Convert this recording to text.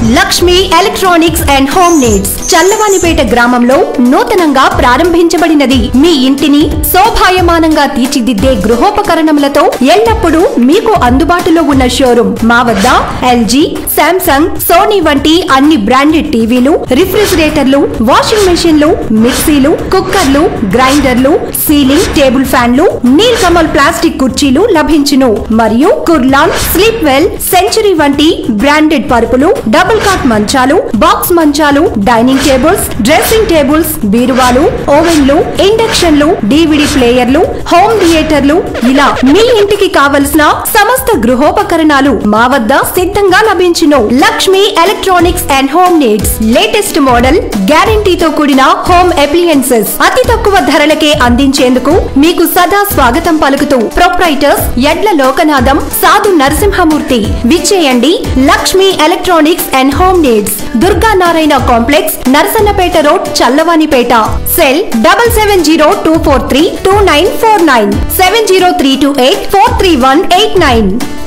Lakshmi electronics and home needs Challavanipeta గ్రామంలో నూతనంగా ప్రారంభించబడినది మీ ఇంటిని శోభాయమానంగా తీర్చిదిద్దే గృహోపకరణములతో ఎల్లప్పుడూ మీకు అందుబాటులో ఉన్న షోరూమ్ మా వద్ద ఎల్జీ శాంసంగ్ సోనీ వంటి అన్ని బ్రాండెడ్ టీవీలు రిఫ్రిజిరేటర్లు వాషింగ్ మెషిన్లు మిక్సీలు కుక్కర్లు గ్రైండర్లు సీలింగ్ టేబుల్ ఫ్యాన్లు నీల్ కమల్ ప్లాస్టిక్ కుర్చీలు లభించును మరియు కుర్లాన్ స్లీప్ వెల్ సెంచరీ వంటి బ్రాండెడ్ పరుపులు డబుల్ కాట్ మంచాలు బాక్స్ మంచాలు డైనింగ్ టేబుల్స్ డ్రెస్సింగ్ టేబుల్స్ బీరువాలు ఓవెన్లు ఇండక్షన్లు డివిడి ప్లేయర్లు హోమ్ థియేటర్లు ఇలా మీ ఇంటికి కావలసిన సమస్త గృహోపకరణాలు మా వద్ద సిద్ధంగా లభించును Lakshmi electronics and home needs latest model గ్యారంటీతో కూడిన హోమ్ అప్లియన్సెస్ అతి తక్కువ ధరలకే అందించేందుకు మీకు సదా స్వాగతం పలుకుతూ ప్రొప్రైటర్స్ ఎడ్ల లోకనాథం సాధు నరసింహమూర్తి విచ్చేయండి Lakshmi electronics and home needs Durga Narayana complex Narasannapeta road Challavanipeta cell double seven zero two four three two nine four nine seven zero three two eight four three one eight nine